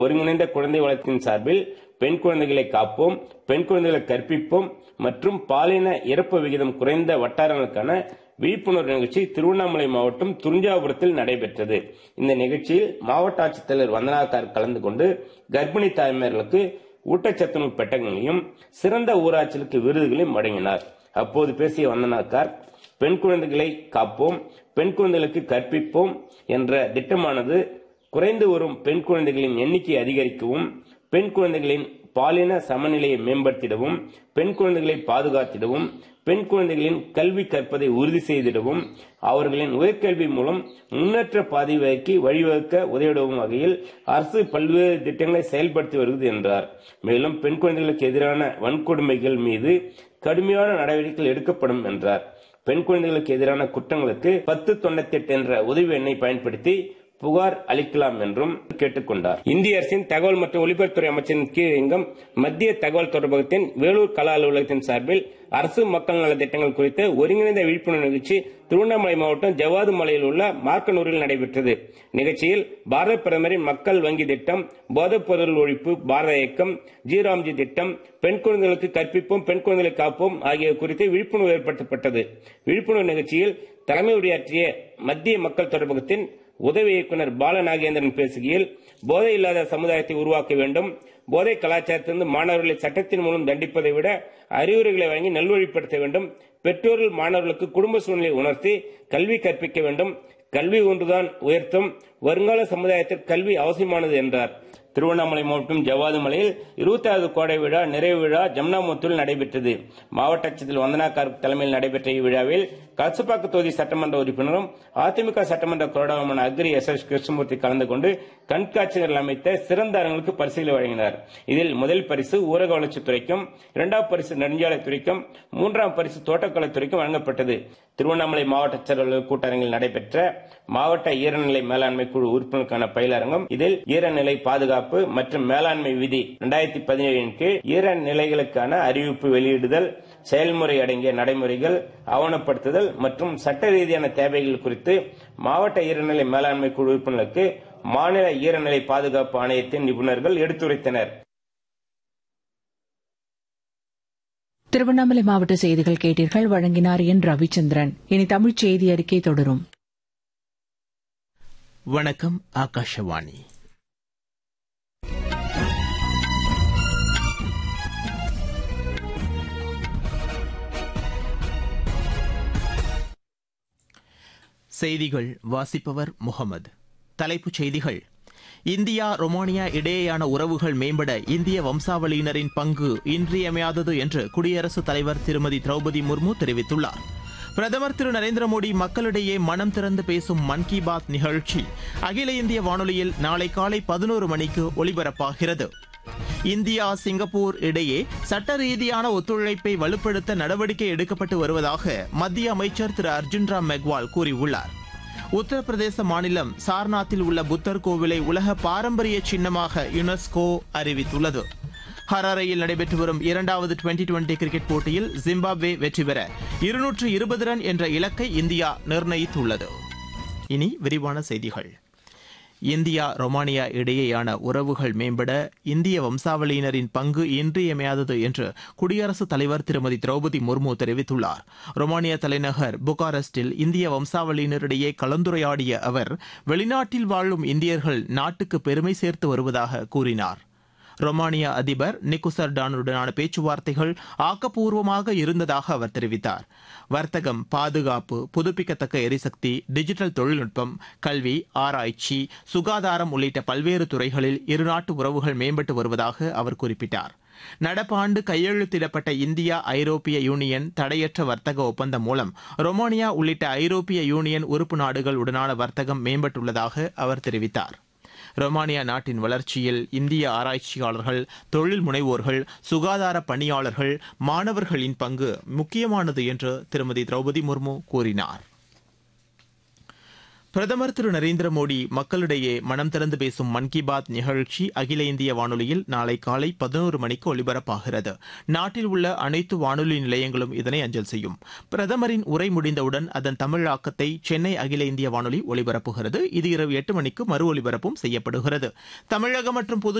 ஒருங்கிணைந்த குழந்தை வளத்தின் சார்பில் பெண் குழந்தைகளை காப்போம் பெண் குழந்தைகளை கற்பிப்போம் மற்றும் பாலின இறப்பு விகிதம் குறைந்த வட்டாரங்களுக்கான விழிப்புணர்வு நிகழ்ச்சி திருவண்ணாமலை மாவட்டம் துறிஞ்சாபுரத்தில் நடைபெற்றது இந்த நிகழ்ச்சியில் மாவட்ட ஆட்சித்தலைவர் வந்தனாக்கார் கலந்து கொண்டு கர்ப்பிணி தாய்மார்களுக்கு ஊட்டச்சத்துணவு பெட்டகங்களையும் சிறந்த ஊராட்சிகளுக்கு விருதுகளையும் வழங்கினார் அப்போது பேசிய வந்தனாக்கார் பெண் குழந்தைகளை காப்போம் பெண் குழந்தைகளுக்கு கற்பிப்போம் என்ற திட்டமானது குறைந்து வரும் பெண் குழந்தைகளின் எண்ணிக்கை அதிகரிக்கவும் பெண் குழந்தைகளின் பாலின சமநிலையை மேம்படுத்திடவும் பெண் குழந்தைகளை பாதுகாத்திடவும் பெண் குழந்தைகளின் கல்வி கற்பதை உறுதி செய்திடவும் அவர்களின் உயர்கல்வி மூலம் முன்னேற்ற பாதைக்கு வழிவகுக்க உதவிடவும் வகையில் அரசு பல்வேறு திட்டங்களை செயல்படுத்தி வருகிறது என்றார் மேலும் பெண் குழந்தைகளுக்கு எதிரான வன்கொடுமைகள் மீது கடுமையான நடவடிக்கைகள் எடுக்கப்படும் என்றார் பெண் குழந்தைகளுக்கு எதிரான குற்றங்களுக்கு பத்து தொண்ணூத்தி எட்டு என்ற உதவி எண்ணை பயன்படுத்தி புகார் அளிக்கலாம் என்றும் கேட்டுக்கொண்டார் இந்திய அரசின் தகவல் மற்றும் ஒலிபரப்புத்துறை அமைச்சரின் கீழ் இயங்கும் மத்திய தகவல் தொடர்பகத்தின் வேலூர் கலா அலுவலகத்தின் சார்பில் அரசு மக்கள் நல திட்டங்கள் குறித்த ஒருங்கிணைந்த விழிப்புணர்வு நிகழ்ச்சி திருவண்ணாமலை மாவட்டம் ஜவாது மலையில் உள்ள மார்க்கனூரில் நடைபெற்றது நிகழ்ச்சியில் பாரத பிரதமரின் மக்கள் வங்கி திட்டம் போதைப் பொருள் ஒழிப்பு பாரத இயக்கம் ஜீராம்ஜி திட்டம் பெண் குழந்தைகளுக்கு கற்பிப்போம் பெண் குழந்தைகளை காப்போம் ஆகியவை குறித்து விழிப்புணர்வு ஏற்படுத்தப்பட்டது விழிப்புணர்வு நிகழ்ச்சியில் தலைமை உரையாற்றிய மத்திய மக்கள் தொடர்பகத்தின் உதவி இயக்குநர் பாலநாகேந்திரன் பேசுகையில் போதை இல்லாத சமுதாயத்தை உருவாக்க வேண்டும் போதை கலாச்சாரத்திலிருந்து மாணவர்களை சட்டத்தின் மூலம் தண்டிப்பதை விட அறிவுரைகளை வழங்கி நல்வழிப்படுத்த வேண்டும் பெற்றோர்கள் மாணவர்களுக்கு குடும்ப சூழ்நிலை உணர்த்தி கல்வி கற்பிக்க வேண்டும் கல்வி ஒன்றுதான் உயர்த்தும் வருங்கால சமுதாயத்தில் கல்வி அவசியமானது என்றார் திருவண்ணாமலை மாவட்டம் ஜவாது மலையில் இருபத்தாவது கோடை விழா நிறைவு விழா ஜம்னாமுத்தூரில் நடைபெற்றது மாவட்ட ஆட்சியர் வந்தனாக்கார் தலைமையில் நடைபெற்ற இவ்விழாவில் கலசப்பாக்க தொகுதி சட்டமன்ற உறுப்பினரும் அதிமுக சட்டமன்ற கொறடாவுமான அக்ரி எஸ் எஸ் கிருஷ்ணமூர்த்தி கலந்து கொண்டு கண்காட்சிகள் அமைத்த சிறந்த அரங்களுக்கு பரிசுகளை வழங்கினார் இதில் முதல் பரிசு ஊரக வளர்ச்சித்துறைக்கும் இரண்டாம் பரிசு நெடுஞ்சாலைத்துறைக்கும் மூன்றாம் பரிசு தோட்டக்கலைத்துறைக்கும் வழங்கப்பட்டது திருவண்ணாமலை மாவட்ட செயலாளர் கூட்டரங்கில் நடைபெற்ற மாவட்ட ஈரநிலை மேலாண்மை குழு உறுப்பினருக்கான பயிலரங்கம் இதில் ஈரநிலை பாதுகாப்பு மற்றும் மேலாண்மை விதி இரண்டாயிரத்தி பதினேழின் கீழ் ஈரநிலைகளுக்கான அறிவிப்பு வெளியிடுதல் செயல்முறை அடங்கிய நடைமுறைகள் ஆவணப்படுத்துதல் மற்றும் சட்ட ரீதியான தேவைகள் குறித்து மாவட்ட ஈரநிலை மேலாண்மை குழு உறுப்பினர்களுக்கு மாநில ஈரநிலை பாதுகாப்பு ஆணையத்தின் நிபுணர்கள் எடுத்துரைத்தனர் திருவண்ணாமலை மாவட்ட செய்திகள் கேட்டீர்கள் வழங்கினார் என் ரவிச்சந்திரன் இனி தமிழ்ச் செய்தி அறிக்கை தொடரும் வணக்கம் ஆகாஷவாணி செய்திகள் வாசிப்பவர் முகமது தலைப்புச் செய்திகள் இந்தியா ரொமானியா இடையேயான உறவுகள் மேம்பட இந்திய வம்சாவளியினரின் பங்கு இன்றியமையாதது என்று குடியரசுத் தலைவர் திருமதி திரௌபதி முர்மு தெரிவித்துள்ளார் பிரதமர் திரு நரேந்திர மோடி மக்களிடையே மனம் திறந்து பேசும் மன் கி பாத் நிகழ்ச்சி அகில இந்திய வானொலியில் நாளை காலை பதினோரு மணிக்கு ஒலிபரப்பாகிறது இந்தியா சிங்கப்பூர் இடையே சட்ட ரீதியான ஒத்துழைப்பை வலுப்படுத்த நடவடிக்கை எடுக்கப்பட்டு வருவதாக மத்திய அமைச்சர் திரு அர்ஜுன் ராம் மெக்வால் கூறியுள்ளார் உத்தரப்பிரதேச மாநிலம் சார்நாத்தில் உள்ள புத்தர் கோவிலை உலக பாரம்பரிய சின்னமாக யுனெஸ்கோ அறிவித்துள்ளது ஹராரையில் நடைபெற்று வரும் இரண்டாவது டுவெண்டி டுவெண்டி கிரிக்கெட் போட்டியில் ஜிம்பாப்வே வெற்றி பெற இருநூற்று இருபது ரன் என்ற இலக்கை இந்தியா நிர்ணயித்துள்ளது இனி விரிவான செய்திகள் இந்தியா ரொமானியா இடையேயான உறவுகள் மேம்பட இந்திய வம்சாவளியினரின் பங்கு இன்றியமையாதது என்று குடியரசுத் தலைவர் திருமதி திரௌபதி முர்மு தெரிவித்துள்ளார் ரொமானியா தலைநகர் புகாரெஸ்டில் இந்திய வம்சாவளியினரிடையே கலந்துரையாடிய அவர் வெளிநாட்டில் வாழும் இந்தியர்கள் நாட்டுக்கு பெருமை சேர்த்து வருவதாக கூறினார் ரொமானியா அதிபர் நிக்குசர் டானுடனான பேச்சுவார்த்தைகள் ஆக்கப்பூர்வமாக இருந்ததாக அவர் தெரிவித்தார் வர்த்தகம் பாதுகாப்பு புதுப்பிக்கத்தக்க எரிசக்தி டிஜிட்டல் தொழில்நுட்பம் கல்வி ஆராய்ச்சி சுகாதாரம் உள்ளிட்ட பல்வேறு துறைகளில் இருநாட்டு உறவுகள் மேம்பட்டு வருவதாக அவர் குறிப்பிட்டார் நடப்பாண்டு கையெழுத்திடப்பட்ட இந்தியா ஐரோப்பிய யூனியன் தடையற்ற வர்த்தக ஒப்பந்தம் மூலம் ரொமானியா உள்ளிட்ட ஐரோப்பிய யூனியன் உறுப்பு நாடுகளுடனான வர்த்தகம் மேம்பட்டுள்ளதாக அவர் தெரிவித்தார் ரொமானியா நாட்டின் வளர்ச்சியில் இந்திய ஆராய்ச்சியாளர்கள் தொழில் முனைவோர்கள் சுகாதார பணியாளர்கள் மாணவர்களின் பங்கு முக்கியமானது என்று திருமதி திரௌபதி முர்மு கூறினார் பிரதமர் திரு நரேந்திர மோடி மக்களிடையே மனம் திறந்து பேசும் மன் கி பாத் நிகழ்ச்சி அகில இந்திய வானொலியில் நாளை காலை பதினோரு மணிக்கு ஒலிபரப்பாகிறது நாட்டில் உள்ள அனைத்து வானொலி நிலையங்களும் இதனை அஞ்சல் செய்யும் பிரதமரின் உரை முடிந்தவுடன் அதன் தமிழாக்கத்தை சென்னை அகில இந்திய வானொலி ஒலிபரப்புகிறது இது இரவு எட்டு மணிக்கு மறு ஒலிபரப்பும் செய்யப்படுகிறது தமிழகம் மற்றும் புது